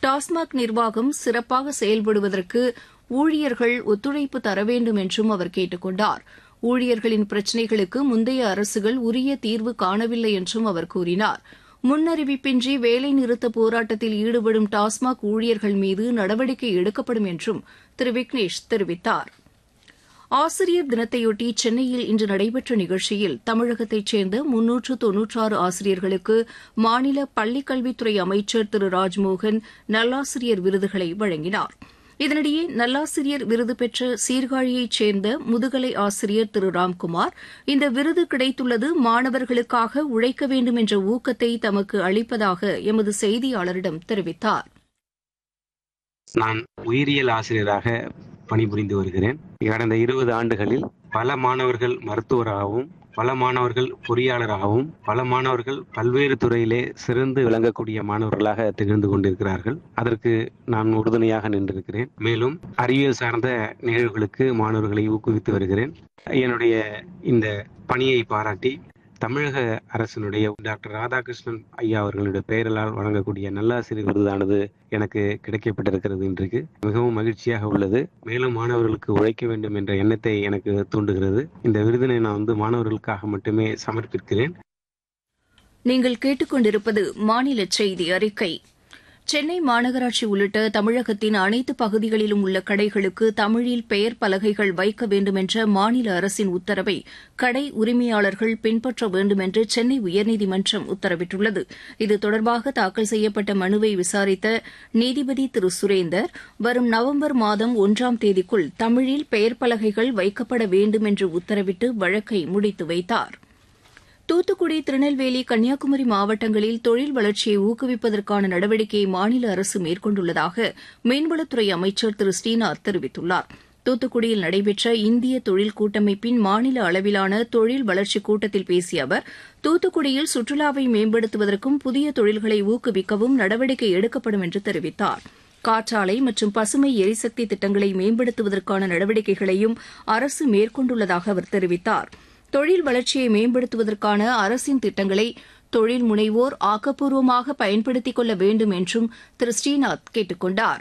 டாஸ்மாக் நிர்வாகம் சிறப்பாக செயல்படுவதற்கு ஊழியர்கள் ஒத்துழைப்பு தர வேண்டும் என்றும் அவர் கேட்டுக் கொண்டார் ஊழியர்களின் பிரச்சினைகளுக்கு முந்தைய அரசுகள் உரிய தீர்வு காணவில்லை என்றும் அவர் கூறினார் முன்னறிவிப்பின்றி வேலைநிறுத்த போராட்டத்தில் ஈடுபடும் டாஸ்மாக் ஊழியர்கள் மீது நடவடிக்கை எடுக்கப்படும் என்றும் திரு விக்னேஷ் தெரிவித்தார் ஆசிரியர் தினத்தையொட்டி சென்னையில் இன்று நடைபெற்ற நிகழ்ச்சியில் தமிழகத்தைச் சேர்ந்த முன்னூற்று தொன்னூற்றாறு ஆசிரியர்களுக்கு மாநில பள்ளிக்கல்வித்துறை அமைச்சர் திரு ராஜ்மோகன் நல்லாசிரியர் விருதுகளை வழங்கினார் இதனிடையே நல்லாசிரியர் விருது பெற்ற சீர்காழியைச் சேர்ந்த முதுகலை ஆசிரியர் திரு ராம்குமார் இந்த விருது கிடைத்துள்ளது மாணவர்களுக்காக உழைக்க வேண்டும் என்ற ஊக்கத்தை தமக்கு அளிப்பதாக எமது செய்தியாளரிடம் தெரிவித்தார் நான் உயிரியல் ஆசிரியராக பணிபுரிந்து வருகிறேன் கடந்த இருபது ஆண்டுகளில் பல மாணவர்கள் மருத்துவராகவும் பல மாணவர்கள் பொறியாளராகவும் பல மாணவர்கள் பல்வேறு துறையிலே சிறந்து விளங்கக்கூடிய மாணவர்களாக திகழ்ந்து கொண்டிருக்கிறார்கள் அதற்கு நான் உறுதுணையாக நின்றிருக்கிறேன் மேலும் அறிவியல் சார்ந்த நிகழ்வுகளுக்கு மாணவர்களை ஊக்குவித்து வருகிறேன் என்னுடைய இந்த பணியை பாராட்டி தமிழக அரசினுடைய டாக்டர் ராதாகிருஷ்ணன் ஐயா அவர்களுடைய பெயர்களால் வழங்கக்கூடிய நல்லாசிரியர் விருதானது எனக்கு கிடைக்கப்பட்டிருக்கிறது இன்றைக்கு மிகவும் மகிழ்ச்சியாக உள்ளது மேலும் மாணவர்களுக்கு உழைக்க வேண்டும் என்ற எண்ணத்தை எனக்கு தூண்டுகிறது இந்த விருதினை நான் வந்து மாணவர்களுக்காக மட்டுமே சமர்ப்பிக்கிறேன் நீங்கள் கேட்டுக்கொண்டிருப்பது மாநில செய்தி அறிக்கை சென்னை மாநகராட்சி உள்ளிட்ட தமிழகத்தின் அனைத்து பகுதிகளிலும் உள்ள கடைகளுக்கு தமிழில் பெயர் பலகைகள் வைக்க வேண்டுமென்ற மாநில அரசின் உத்தரவை கடை உரிமையாளர்கள் பின்பற்ற வேண்டும் என்று சென்னை உயர்நீதிமன்றம் உத்தரவிட்டுள்ளது இது தொடர்பாக தாக்கல் செய்யப்பட்ட மனுவை விசாரித்த நீதிபதி திரு சுரேந்தர் வரும் நவம்பர் மாதம் ஒன்றாம் தேதிக்குள் தமிழில் பெயர் பலகைகள் வைக்கப்பட வேண்டும் என்று உத்தரவிட்டு வழக்கை முடித்து வைத்தாா் தூத்துக்குடி திருநெல்வேலி கன்னியாகுமரி மாவட்டங்களில் தொழில் வளர்ச்சியை ஊக்குவிப்பதற்கான நடவடிக்கையை மாநில அரசு மேற்கொண்டுள்ளதாக மீன்வளத்துறை அமைச்சர் திரு ஸ்ரீநாத் தெரிவித்துள்ளார் தூத்துக்குடியில் நடைபெற்ற இந்திய தொழில் கூட்டமைப்பின் மாநில அளவிலான தொழில் வளர்ச்சிக் கூட்டத்தில் பேசிய அவர் தூத்துக்குடியில் சுற்றுலாவை மேம்படுத்துவதற்கும் புதிய தொழில்களை ஊக்குவிக்கவும் நடவடிக்கை எடுக்கப்படும் என்று தெரிவித்தார் காற்றாலை மற்றும் பசுமை எரிசக்தி திட்டங்களை மேம்படுத்துவதற்கான நடவடிக்கைகளையும் அரசு மேற்கொண்டுள்ளதாக அவர் தெரிவித்தாா் தொழில் வளர்ச்சியை மேம்படுத்துவதற்கான அரசின் திட்டங்களை தொழில் முனைவோர் ஆக்கப்பூர்வமாக பயன்படுத்திக் கொள்ள வேண்டும் என்றும் திரு ஸ்ரீநாத் கேட்டுக் கொண்டார்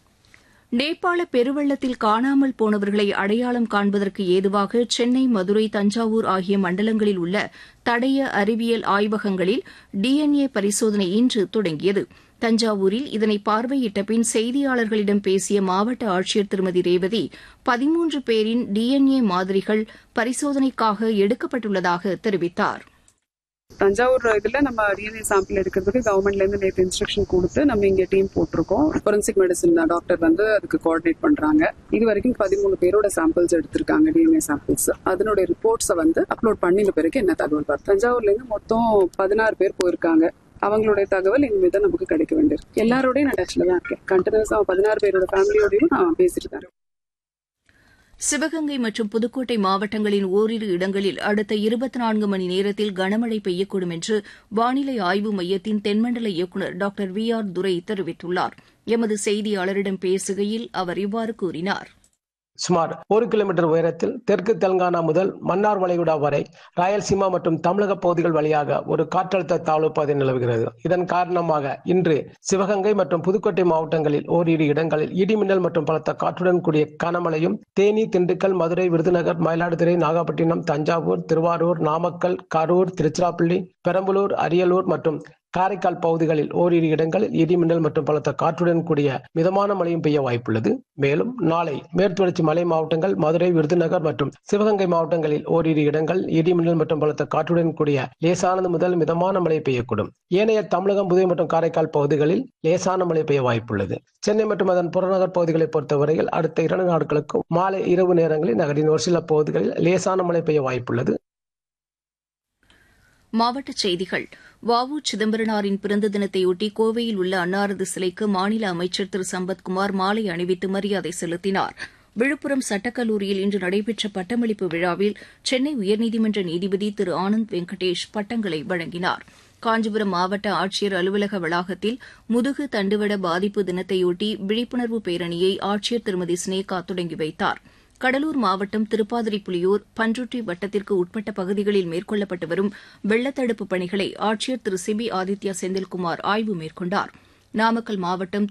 நேபாள பெருவெள்ளத்தில் காணாமல் போனவர்களை அடையாளம் காண்பதற்கு ஏதுவாக சென்னை மதுரை தஞ்சாவூர் ஆகிய மண்டலங்களில் உள்ள தடய அறிவியல் ஆய்வகங்களில் டிஎன்ஏ பரிசோதனை இன்று தொடங்கியது தஞ்சாவூரில் இதனை பார்வையிட்ட பின் செய்தியாளர்களிடம் பேசிய மாவட்ட ஆட்சியர் திருமதி ரேவதி பதிமூன்று பேரின் டிஎன்ஏ மாதிரிகள் பரிசோதனைக்காக எடுக்கப்பட்டுள்ளதாக தெரிவித்தார் தஞ்சாவூர் இதுல நம்ம டிஎன்ஏ சாம்பிள் எடுக்கிறதுக்கு கவர்மெண்ட்ல இருந்து நேற்று இன்ஸ்ட்ரக்ஷன் கொடுத்து நம்ம இங்க டீம் போட்டிருக்கோம் ஃபொரன்சிக் மெடிசன் டாக்டர் வந்து அதுக்கு கோஆர்டினேட் பண்றாங்க இது வரைக்கும் பதிமூணு பேரோட சாம்பிள்ஸ் எடுத்திருக்காங்க டிஎன்ஏ சாம்பிள்ஸ் அதனுடைய ரிப்போர்ட்ஸை வந்து அப்லோட் பண்ணின பிறகு என்ன தகவல் பார்த்து தஞ்சாவூர்ல இருந்து மொத்தம் பதினாறு பேர் போயிருக்காங்க அவங்களுடைய தகவல் இனிமேல் தான் நமக்கு கிடைக்க வேண்டியிருக்கு எல்லாரோடையும் நான் டச்ல தான் இருக்கேன் கண்டினியூஸா பதினாறு பேரோட ஃபேமிலியோடையும் நான் பேசிட்டு தான் சிவகங்கை மற்றும் புதுக்கோட்டை மாவட்டங்களின் ஓரிரு இடங்களில் அடுத்த இருபத்தி நான்கு மணி நேரத்தில் கனமழை பெய்யக்கூடும் என்று வானிலை ஆய்வு மையத்தின் தென்மண்டல இயக்குநர் டாக்டர் வி ஆர் துரை தெரிவித்துள்ளார் எமது செய்தியாளரிடம் பேசுகையில் அவர் இவ்வாறு கூறினார் சுமார் ஒரு கிலோமீட்டர் உயரத்தில் தெற்கு தெலுங்கானா முதல் மன்னார் வளைகுடா வரை ராயல்சீமா மற்றும் தமிழக பகுதிகள் வழியாக ஒரு காற்றழுத்த தாழ்வு பாதை நிலவுகிறது இதன் காரணமாக இன்று சிவகங்கை மற்றும் புதுக்கோட்டை மாவட்டங்களில் ஓரிரு இடங்களில் இடிமின்னல் மற்றும் பலத்த காற்றுடன் கூடிய கனமழையும் தேனி திண்டுக்கல் மதுரை விருதுநகர் மயிலாடுதுறை நாகப்பட்டினம் தஞ்சாவூர் திருவாரூர் நாமக்கல் கரூர் திருச்சிராப்பள்ளி பெரம்பலூர் அரியலூர் மற்றும் காரைக்கால் பகுதிகளில் ஓரிரு இடங்களில் இடிமின்னல் மற்றும் பலத்த காற்றுடன் கூடிய மிதமான மழையும் பெய்ய வாய்ப்புள்ளது மேலும் நாளை மேற்குவளர்ச்சி மலை மாவட்டங்கள் மதுரை விருதுநகர் மற்றும் சிவகங்கை மாவட்டங்களில் ஓரிரு இடங்கள் இடிமின்னல் மற்றும் பலத்த காற்றுடன் கூடிய லேசானது முதல் மிதமான மழை பெய்யக்கூடும் ஏனைய தமிழகம் புதுவை மற்றும் காரைக்கால் பகுதிகளில் லேசான மழை பெய்ய வாய்ப்புள்ளது சென்னை மற்றும் அதன் புறநகர் பகுதிகளை பொறுத்தவரையில் அடுத்த இரண்டு நாட்களுக்கும் மாலை இரவு நேரங்களில் நகரின் ஒரு சில பகுதிகளில் லேசான மழை பெய்ய வாய்ப்புள்ளது மாவட்டச் செய்திகள் வ உ சிதம்பரனாரின் பிறந்த தினத்தையொட்டி கோவையில் உள்ள அன்னாரது சிலைக்கு மாநில அமைச்சர் திரு சம்பத்குமார் மாலை அணிவித்து மரியாதை செலுத்தினார் விழுப்புரம் சட்டக்கல்லூரியில் இன்று நடைபெற்ற பட்டமளிப்பு விழாவில் சென்னை உயர்நீதிமன்ற நீதிபதி திரு ஆனந்த் வெங்கடேஷ் பட்டங்களை வழங்கினார் காஞ்சிபுரம் மாவட்ட ஆட்சியர் அலுவலக வளாகத்தில் முதுகு தண்டுவட பாதிப்பு தினத்தையொட்டி விழிப்புணர்வு பேரணியை ஆட்சியர் திருமதி ஸ்னேகா தொடங்கி வைத்தாா் கடலூர் மாவட்டம் திருப்பாதிரிப்புலியூர் பன்ருட்டி வட்டத்திற்கு உட்பட்ட பகுதிகளில் மேற்கொள்ளப்பட்டு வரும் வெள்ளத்தடுப்பு பணிகளை ஆட்சியர் திரு சிபி ஆதித்யா செந்தில்குமார் ஆய்வு மேற்கொண்டார் நாமக்கல் மாவட்டம்